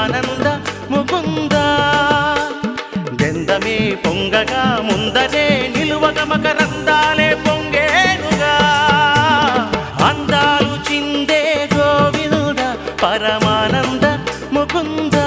పరమానంద ముకుంద దెందమే పొంగగా ముందరే నిలువగ మకరందాలే పొంగేనుగా అందాలు చిందే గోవింద పరమానంద ముకుంద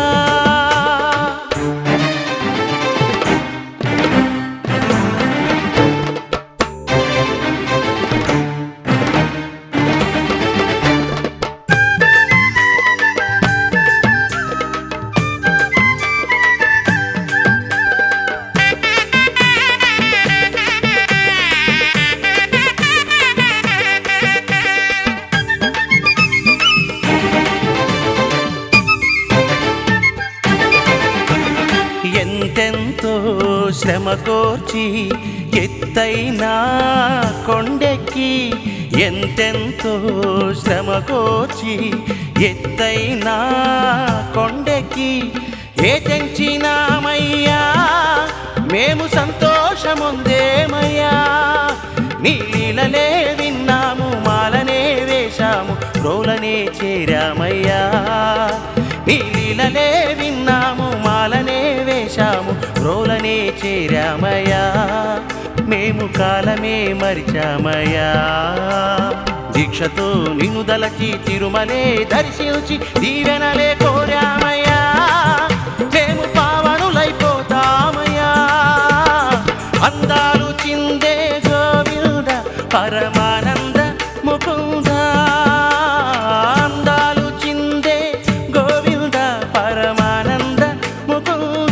ఎంతెంతో శ్రమ కోర్చి ఎత్తైన కొండెక్కి ఎంతెంతో శ్రమ కోర్చి ఎత్తైన కొండెక్కి ఏ తెంచినామయ్యా మేము సంతోషముందేమయ్యా నీ లీలలే విన్నాము మాలనే వేశాము రోలనే చేరామయ్యా నీ లీలలే విన్నాము మాలనే వేశాము రోలనే చేరామయ్యా మేము కాలమే మరిచామయ్యా దీక్షతో నిన్ను దలచి తిరుమలే దర్శించి దీవెనలే కోరామయ్యా మేము పావనులైపోతామయ్యా అందాలు చిందే గోవింద పరమానంద ముకుంద అందాలు చిందే గోవింద పరమానంద ముకుంద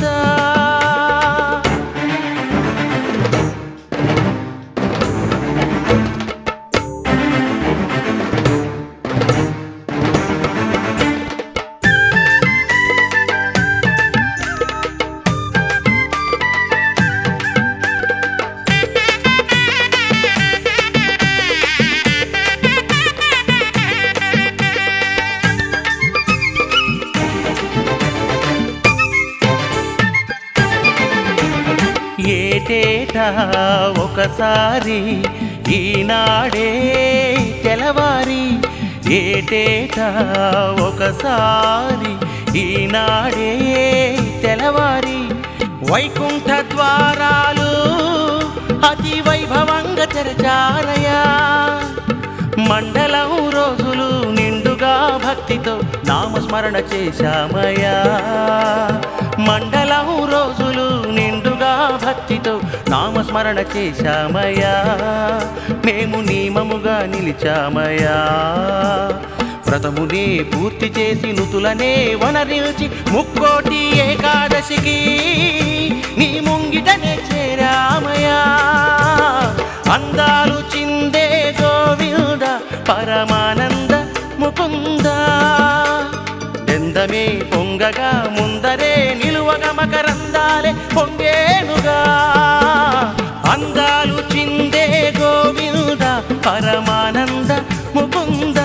ఏటేటా ఒకసారి ఈనాడే తెలవారి ఏటేటా ఒకసారి ఈనాడే తెలవారి వైకుంఠ ద్వారాలు అతి వైభవంగా తెరచారయా మండలం రోజులు నిండుగా భక్తితో నామస్మరణ చేశామయ్యా మండలం రోజులు నిండుగా భక్తితో నామస్మరణ చేశామయ్యా మేము నియమముగా నిలిచామయ్యా వ్రతమునే పూర్తి చేసి నుతులనే వనరించి ముక్కోటి ఏకాదశికి నీ ముంగిటనే చేరామయ్యా అందాలు చిందే గోవింద పరమానంద ముకుంద దెందమే పొంగగా ముందరే నిలువగ మకరందాలే పొంగేనుగా అందాలు చిందే గోవింద పరమానంద ముకుంద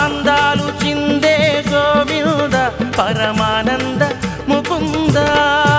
అందాలు చిందే గోవింద పరమానంద ముకుంద